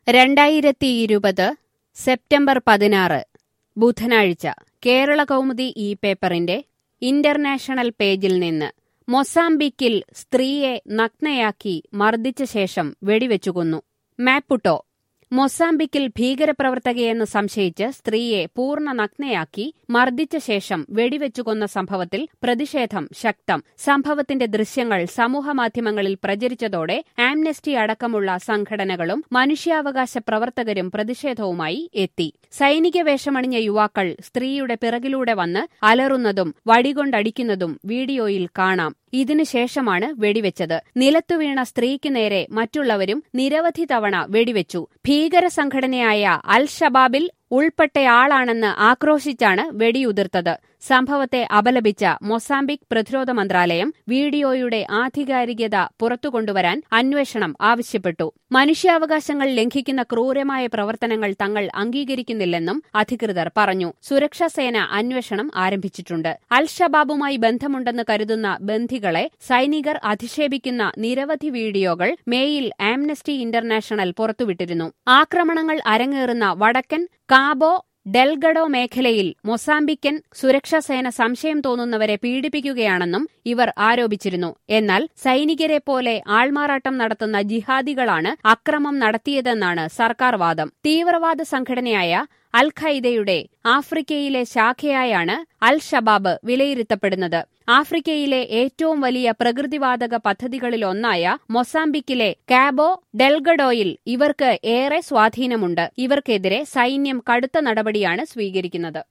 രണ്ടായിരത്തി ഇരുപത് സെപ്റ്റംബർ പതിനാറ് ബുധനാഴ്ച കേരള കൗമുദി ഈ പേപ്പറിന്റെ ഇന്റർനാഷണൽ പേജിൽ നിന്ന് മൊസാംബിക്കിൽ സ്ത്രീയെ നഗ്നയാക്കി മർദ്ദിച്ച ശേഷം വെടിവെച്ചു കൊന്നു മാപ്പുട്ടോ മൊസാംബിക്കിൽ ഭീകരപ്രവർത്തകയെന്ന് സംശയിച്ച് സ്ത്രീയെ പൂർണ്ണ നഗ്നയാക്കി മർദ്ദിച്ച ശേഷം വെടിവെച്ചു കൊന്ന സംഭവത്തിൽ പ്രതിഷേധം ശക്തം സംഭവത്തിന്റെ ദൃശ്യങ്ങൾ സമൂഹമാധ്യമങ്ങളിൽ പ്രചരിച്ചതോടെ ആംനസ്റ്റി അടക്കമുള്ള സംഘടനകളും മനുഷ്യാവകാശ പ്രവർത്തകരും പ്രതിഷേധവുമായി എത്തി സൈനിക വേഷമണിഞ്ഞ യുവാക്കൾ സ്ത്രീയുടെ പിറകിലൂടെ വന്ന് അലറുന്നതും വടികൊണ്ടടിക്കുന്നതും വീഡിയോയിൽ കാണാം ഇതിനുശേഷമാണ് വെടിവെച്ചത് നിലത്തുവീണ സ്ത്രീക്ക് നേരെ മറ്റുള്ളവരും നിരവധി തവണ വെടിവെച്ചു ഭീകര സംഘടനയായ അൽ ഷബാബിൽ ഉൾപ്പെട്ടയാളാണെന്ന് ആക്രോശിച്ചാണ് വെടിയുതിർത്തത് സംഭവത്തെ അപലപിച്ച മൊസാംബിക് പ്രതിരോധ മന്ത്രാലയം വീഡിയോയുടെ ആധികാരികത പുറത്തുകൊണ്ടുവരാൻ അന്വേഷണം ആവശ്യപ്പെട്ടു മനുഷ്യാവകാശങ്ങൾ ലംഘിക്കുന്ന ക്രൂരമായ പ്രവർത്തനങ്ങൾ തങ്ങൾ അംഗീകരിക്കുന്നില്ലെന്നും അധികൃതർ പറഞ്ഞു സുരക്ഷാസേന അന്വേഷണം ആരംഭിച്ചിട്ടുണ്ട് അൽ ഷബാബുമായി ബന്ധമുണ്ടെന്ന് കരുതുന്ന ബന്ധികളെ സൈനികർ അധിക്ഷേപിക്കുന്ന നിരവധി വീഡിയോകൾ മേയിൽ ആംനസ്റ്റി ഇന്റർനാഷണൽ പുറത്തുവിട്ടിരുന്നു ആക്രമണങ്ങൾ അരങ്ങേറുന്ന വടക്കൻ കാബോ ഡെൽഗഡോ മേഖലയിൽ മൊസാംബിക്കൻ സുരക്ഷാസേന സംശയം തോന്നുന്നവരെ പീഡിപ്പിക്കുകയാണെന്നും ഇവർ ആരോപിച്ചിരുന്നു എന്നാൽ സൈനികരെ പോലെ ആൾമാറാട്ടം നടത്തുന്ന ജിഹാദികളാണ് അക്രമം നടത്തിയതെന്നാണ് സർക്കാർ വാദം തീവ്രവാദ സംഘടനയായ അൽ ഖൈദയുടെ ആഫ്രിക്കയിലെ ശാഖയായാണ് അൽ ഷബാബ് വിലയിരുത്തപ്പെടുന്നത് ആഫ്രിക്കയിലെ ഏറ്റവും വലിയ പ്രകൃതിവാതക പദ്ധതികളിലൊന്നായ മൊസാംബിക്കിലെ കാബോ ഡെൽഗഡോയിൽ ഇവർക്ക് ഏറെ സ്വാധീനമുണ്ട് ഇവർക്കെതിരെ സൈന്യം കടുത്ത നടപടിയാണ് സ്വീകരിക്കുന്നത്